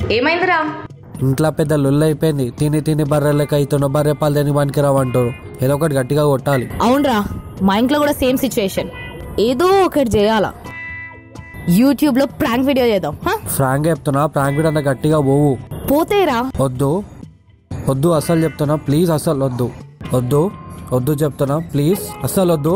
ఏమైందిరా ఇంట్లో పెద్ద లొల్లు అయిపోయింది తిని తిని బర్రెలకి అవుతున్న బర్రె పాలు తిని పనికి రావంటారు ఏదో ఒకటి గట్టిగా కొట్టాలి అవునరా మా ఇంట్లో కూడా సేమ్ సిచ్యువేషన్ ఏదో ఒకటి చేయాలా యూట్యూబ్లో ప్రాంక్ వీడియో చేద్దాం హ? ఫ్రాంక్ చెప్తున్నా ప్రాంక్ వీడు అంత గట్టిగా పోవు పోతేరా వద్దు వద్దు అసలు చెప్తున్నా ప్లీజ్ అసలు వద్దు వద్దు వద్దు చెప్తున్నా ప్లీజ్ అసలు వద్దు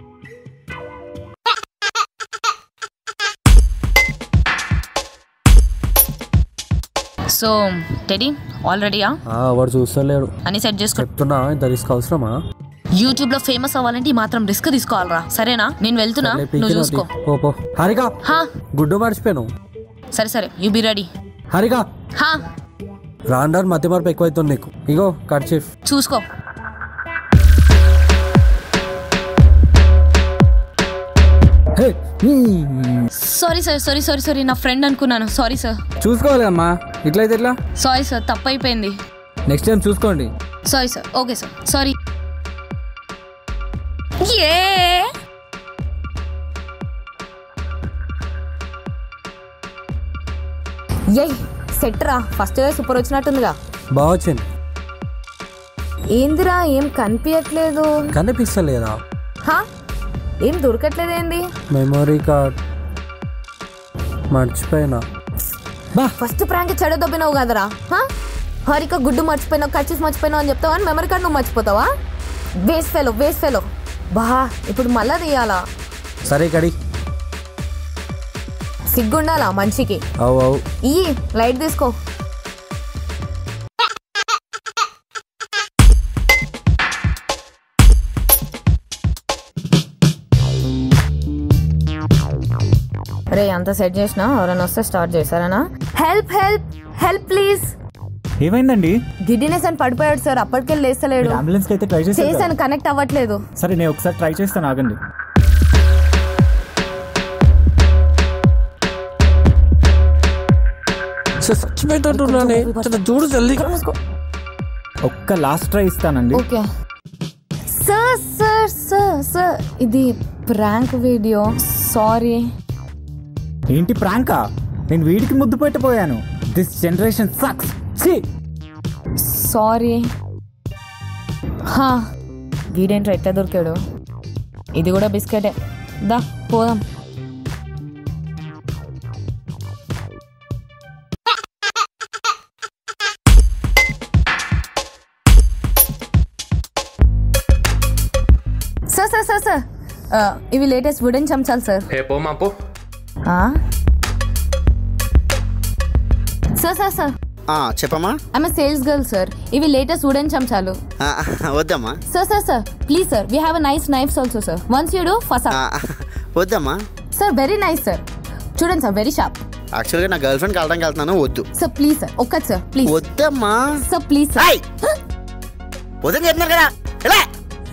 సో టెడీ ఆల్రెడీయా ఆ, వాడు చూస్తలేడు అని సెట్ చేసుకో చెప్తున్నా ఇంత రిస్క్ అవసరమా యూట్యూబ్ లో ఫేమస్ అవ్వాలంటే ఈ మాత్రం రిస్క్ తీసుకోవాలరా సరేనా నేను వెళ్తున్నా లే, నువ్వు పీకిన చూసుకో తీ. పో పో హరిక హా గుడ్డు మర్చిపోయాను సరే సరే యూ బి రెడీ హరిక హా రాండర్ మతి మార్పు ఎక్కువైతుంది నీకు ఇగో కర్చీఫ్ చూసుకో hey sorry sir sorry sorry sorry నా ఫ్రెండ్ అనుకున్నాను సారీ సార్ చూసుకోవాలి అమ్మా ఇట్లయితే ఎట్లా సారీ సార్ తప్పైపోయింది నెక్స్ట్ టైం చూసుకోండి sorry sir okay sir sorry ఏ ఏయ్ సెట్ రా ఫస్ట్ సూపర్ వచ్చినట్టుందిగా బాగా వచ్చింది ఏందిరా ఏం కనిపించట్లేదు కనిపిస్తలేదా హా ఏం దొరకట్లేదు ఏంది మెమొరీ కార్డ్ మర్చిపోయినా ఫస్ట్ ప్రాంక్ చెడ దొబ్బినావు కదరా హా? హరిక గుడ్డు మర్చిపోయినావు కచ్చిస్ మర్చిపోయినావు అని చెప్తావా అని మెమరీ కార్డ్ నువ్వు మర్చిపోతావా వేస్ట్ ఫెలో వేస్ట్ ఫెలో బా ఇప్పుడు మళ్ళా తీయాలా సరే కడి సిగ్గుండాలా మనిషికి అవు అవు ఇయ్యి లైట్ తీసుకో రే అంత సెట్ చేసినా ఎవరైనా వస్తే స్టార్ట్ చేశారనా హెల్ప్ హెల్ప్ హెల్ప్ ప్లీజ్ ఏమైందండి గిడ్డినెస్ అని పడిపోయాడు సార్ అప్పటికెళ్ళి లేస్తలేడు అంబులెన్స్ కి అయితే ట్రై చేసి చేశాను కనెక్ట్ అవ్వట్లేదు సరే నేను ఒకసారి ట్రై చేస్తాను ఆగండి చచ్చిపోయేటట్టున్నానే చూడు జల్దీ ఒక్క లాస్ట్ ట్రై ఇస్తానండి okay sir sir sir sir ఇది ప్రాంక్ వీడియో సారీ ఏంటి ప్రాంకా నేను వీడికి ముద్దు పెట్టిపోయాను దిస్ జనరేషన్ సక్స్ ఛీ సారీ హా వీడేంట్రా ఎట్లా దొరికాడు ఇది కూడా బిస్కెటే దా పోదాం సార్ సార్ సార్ సార్ ఆ, ఇవి లేటెస్ట్ వుడెన్ చెంచాలు సార్ ఏ పోమా పో ఆ? సార్ సార్ సార్ ఆ, చెప్పమ్మా ఐమ్ సేల్స్ గర్ల్ సార్ ఇవి లేటెస్ట్ వుడెన్ చెంచాలు ఆ, వద్దమ్మా sir sir sir please sir we have a nice knives also sir once you do first ఆ, వద్దమ్మా సార్ వెరీ నైస్ సార్ చూడండి సార్ వెరీ షార్ప్ యాక్చువల్గా నా గర్ల్ ఫ్రెండ్ కలడానికి వెళ్తున్నాను వద్దు సార్ ప్లీజ్ సార్ ఒక్కటి సార్ ప్లీజ్ వద్దమ్మా సార్ ప్లీజ్ సార్ ఏయ్! వద్దని చెప్తున్నారు కదా ఎలా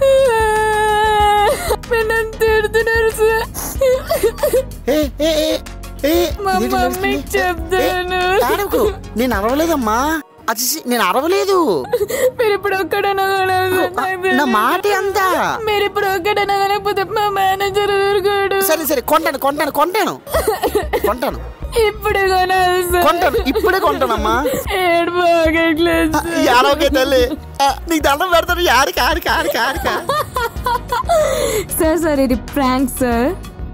నన్ను తిడుతున్నారు సార్ ఏ, ఏ, ఏ, ఏ, మా ఇదేంటి మమ్మీకి నడుస్తుంది? చెప్తాను. ఏ, ఏడవకు. నేను అరవలేదమ్మా అది నేను అరవలేదు మీరు ఇప్పుడు ఒక్కడైనా నా మాట అంతా మీరు ఇప్పుడు ఒక్కడైనా కనకపోతే మా మేనేజర్ ఊరుకోడు సరే సరే కొంటాను కొంటాను కొంటాను కొంటాను ఇప్పుడు కొనాలి సార్ కొంటాను ఇప్పుడే కొంటానమ్మా ఏడు బాగట్లేదు యాడవకే తల్లి ఆ, నీకు దండం పెడతాను యాడికి ఆడికి ఆడికి ఆడికి సార్ సార్ ఇది prank sir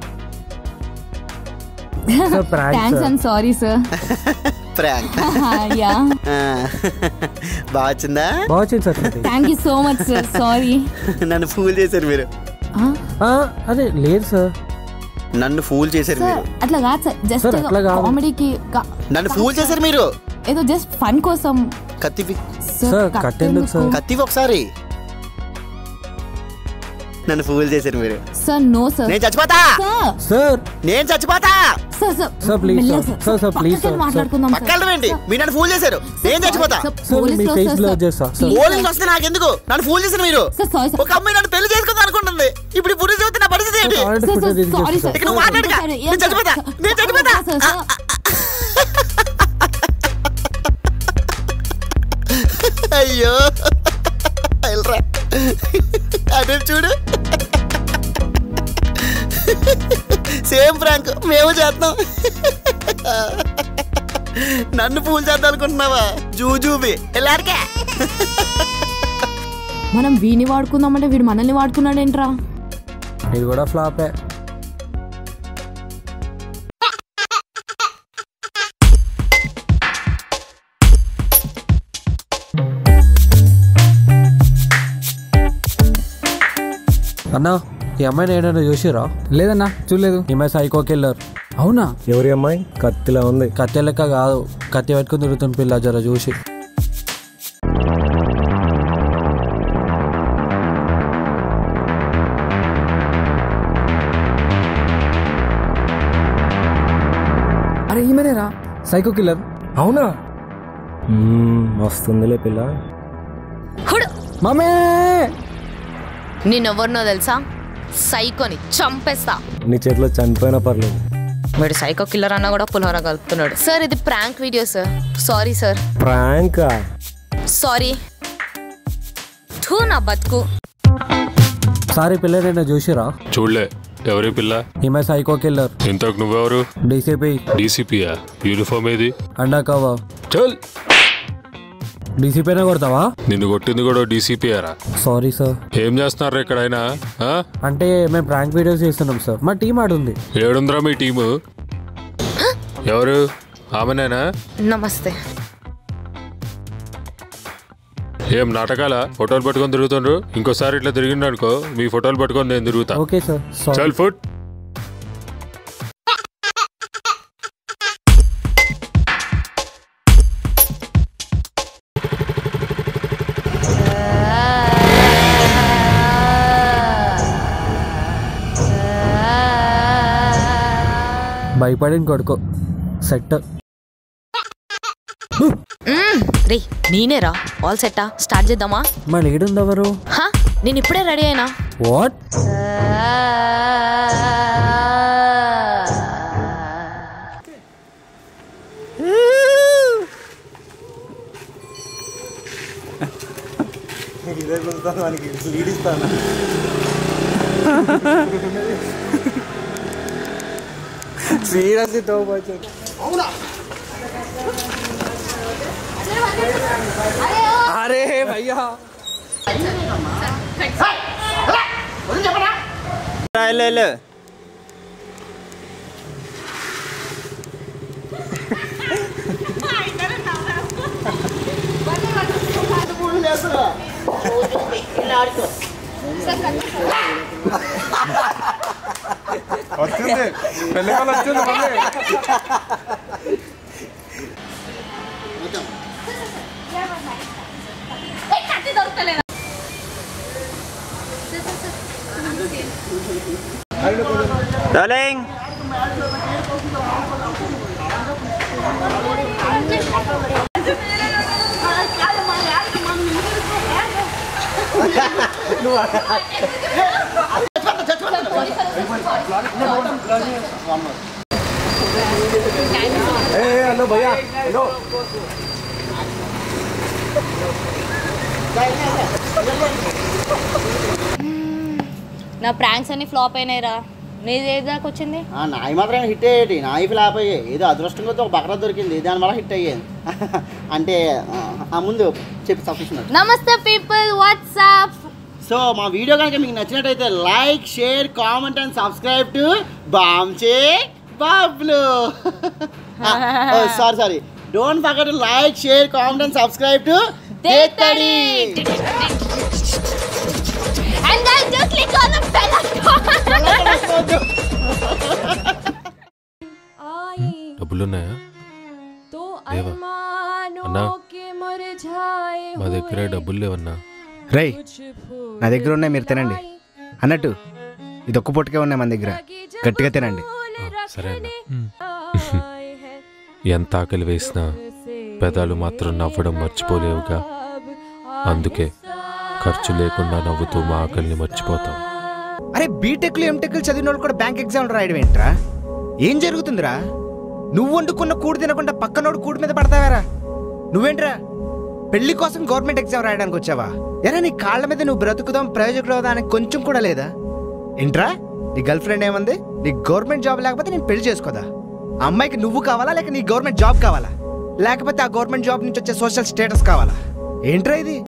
sir prank thanks sir and sorry sir prank yeah బాగా వచ్చిందా బాగా వచ్చింది సార్ ఇది. Thank you so much sir sorry నన్ను ఫూల్ చేశారు మీరు ఆ, అదే లేదు సార్ నన్ను ఫూల్ చేశారు సార్ మీరు అట్లా కాదు సార్ జస్ట్ సార్, అట్లా కాదు. కామెడీకి నన్ను ఫూల్ చేశారు మీరు ఏదో జస్ట్ ఫన్ కోసం కత్తివి సార్, కట్ ఎందుకు సార్? కత్తివి ఒకసారి నన్ను ఫూల్ చేశారు మీరు సార్ నో సార్ నేను చచ్చిపోతా సార్ సార్ నేను చచ్చిపోతా సార్ సార్ సార్, please, మెల్లగా సార్. సార్, సార్, please, పక్కకి వెళ్ళి సార్. మాట్లాడుకుందాం సార్. పక్కన ఏంటి మీరు నన్ను ఫూల్ చేశారు నేను చచ్చిపోతా సార్, సార్ పోలీసులు మీ ఫేస్ వస్తారు, బ్లర్ సార్. చేస్తా సార్ పోలీసులు వస్తే నాకెందుకు నన్ను ఫూల్ చేశారు మీరు సార్, sorry, సార్. ఒక అమ్మాయి నన్ను పెళ్లి చేసుకుందాం అనుకుంటుంది ఇప్పుడు ఇప్పుడు చూస్తే నా పరిస్థితి ఏంటి already sir, photo sir, release sorry, చేస్తా సార్. ఇక నువ్వు మాట్లాడక సార్, నేను చచ్చిపోతా నేను చచ్చిపోతా సార్, సార్. అయ్యో వెళ్ళరా అదే చూడు సేమ్ ఫ్రాంక్ మేము చేస్తాం నన్ను పూల్ చేద్దాం అనుకుంటున్నావా జూజూబి ఎల్లారికే మనం వీని వాడుకుందామంటే వీడు మనల్ని వాడుకున్నాడేంట్రా ఇది కూడా ఫ్లాపే అన్నా ఈ అమ్మాయిని ఏదైనా చూసిరా లేదన్నా చూడలేదు ఈమె సైకో కిల్లర్ అవునా ఎవరి అమ్మాయి కత్తిలా ఉంది కత్తి లెక్క కాదు కత్తి పెట్టుకుని తిరుగుతుంది పిల్ల జర చూసి అరే ఈమెనేరా సైకో కిల్లర్ అవునా మ్మ్, వస్తుందిలే పిల్ల హుడు మమే నిన్నెవరినో తెలుసా సైకోని చంపేస్తా నీ చేతిలో చనిపోయినా పర్లేదు వీడు సైకో కిల్లర్ అన్నా కూడా పులిహోర కలుపుతున్నాడు సార్ ఇది prank video sir sorry sir ప్రాంకా సారీ ఠూ నా బతుకు సారీ పిల్ల ఏదైనా చూసిరా చూడలే ఎవరి పిల్ల ఈమె సైకో కిల్లర్ ఇంతకు నువ్వెవరు డీసీపీ డీసీపీయా యూనిఫామ్ ఏది అండర్ కవర్ చల్ డీసీపీనే కొడతావా నిన్ను కొట్టింది కూడా డీసీపీయారా సారీ సార్ ఏం చేస్తున్నారు ఎక్కడైనా ఆ? అంటే మేము ప్రాంక్ వీడియోస్ చేస్తున్నాం సార్ మా టీం ఆడుంది ఏడుందిరా మీ టీము ఎవరు ఆమెనేనా నమస్తే ఏం నాటకాల ఫోటోలు పట్టుకొని తిరుగుతుండ్రు ఇంకోసారి ఇట్లా తిరిగిండు అనుకో మీ ఫోటోలు పట్టుకొని నేను తిరుగుతా ఓకే సార్ సారీ చల్ ఫుట్ భయపడిన కొడుకో సెట్ రే నేనేరా ఆల్ సెట్టా స్టార్ట్ చేద్దామా మా లీడ్ ఎవరు హా నేను ఇప్పుడే రెడీ అయినా వాట్ అరే భయ్యా నా ప్రాంక్స్ అన్ని ఫ్లాప్ అయినాయిరా నీది ఏది దాకా వచ్చింది ఆ, నాయి మాత్రం హిట్ అయ్యేటి నాయి ఫ్లాప్ అయ్యాయి ఏదో అదృష్టం కొద్ది ఒక బకరా దొరికింది దానివల్ల హిట్ అయ్యేది అంటే ఆ, ఆ ముందు చెప్పి తప్పిస్తున్నారు నమస్తే పీపుల్ వాట్సాప్ సో మా వీడియో కనుక మీకు నచ్చినట్టయితే like share comment and subscribe to బామ్చే బాబ్లు sorry sorry don't forget like share comment and subscribe to Dethadi and guys just click on the bell డబ్బులున్నాయా లేవా అన్నా మా దగ్గర డబ్బులు లేవన్నా రై నా దగ్గర ఉన్నాయి మీరు తినండి అన్నట్టు ఇది ఒక్క పూటకే ఉన్నాయి మన దగ్గర గట్టిగా తినండి ఆ, సరే అన్న ఎంత ఆకలి వేసినా పెదాలు మాత్రం నవ్వడం మర్చిపోలేవుగా అందుకే ఖర్చు లేకుండా నవ్వుతూ మా ఆకలిని మర్చిపోతాం అరే బీటెక్లు ఎంటెక్లు చదివిన వాళ్ళు కూడా బ్యాంక్ ఎగ్జామ్ రాయడం ఏంట్రా ఏం జరుగుతుందిరా నువ్వు వండుకున్న కూడు తినకుండా పక్కనోడు కూడు మీద పడతావారా నువ్వేంట్రా పెళ్లి కోసం గవర్నమెంట్ ఎగ్జామ్ రాయడానికి వచ్చావా ఎరా నీ కాళ్ళ మీద నువ్వు బ్రతుకుదాం ప్రయోజకుడు అవుదానికి కొంచెం కూడా లేదా ఏంట్రా నీ గర్ల్ ఫ్రెండ్ ఏమంది నీ గవర్నమెంట్ జాబ్ లేకపోతే నేను పెళ్లి చేసుకోదా ఆ అమ్మాయికి నువ్వు కావాలా లేక నీ గవర్నమెంట్ జాబ్ కావాలా లేకపోతే ఆ గవర్నమెంట్ జాబ్ నుంచి వచ్చే సోషల్ స్టేటస్ కావాలా ఏంట్రా ఇది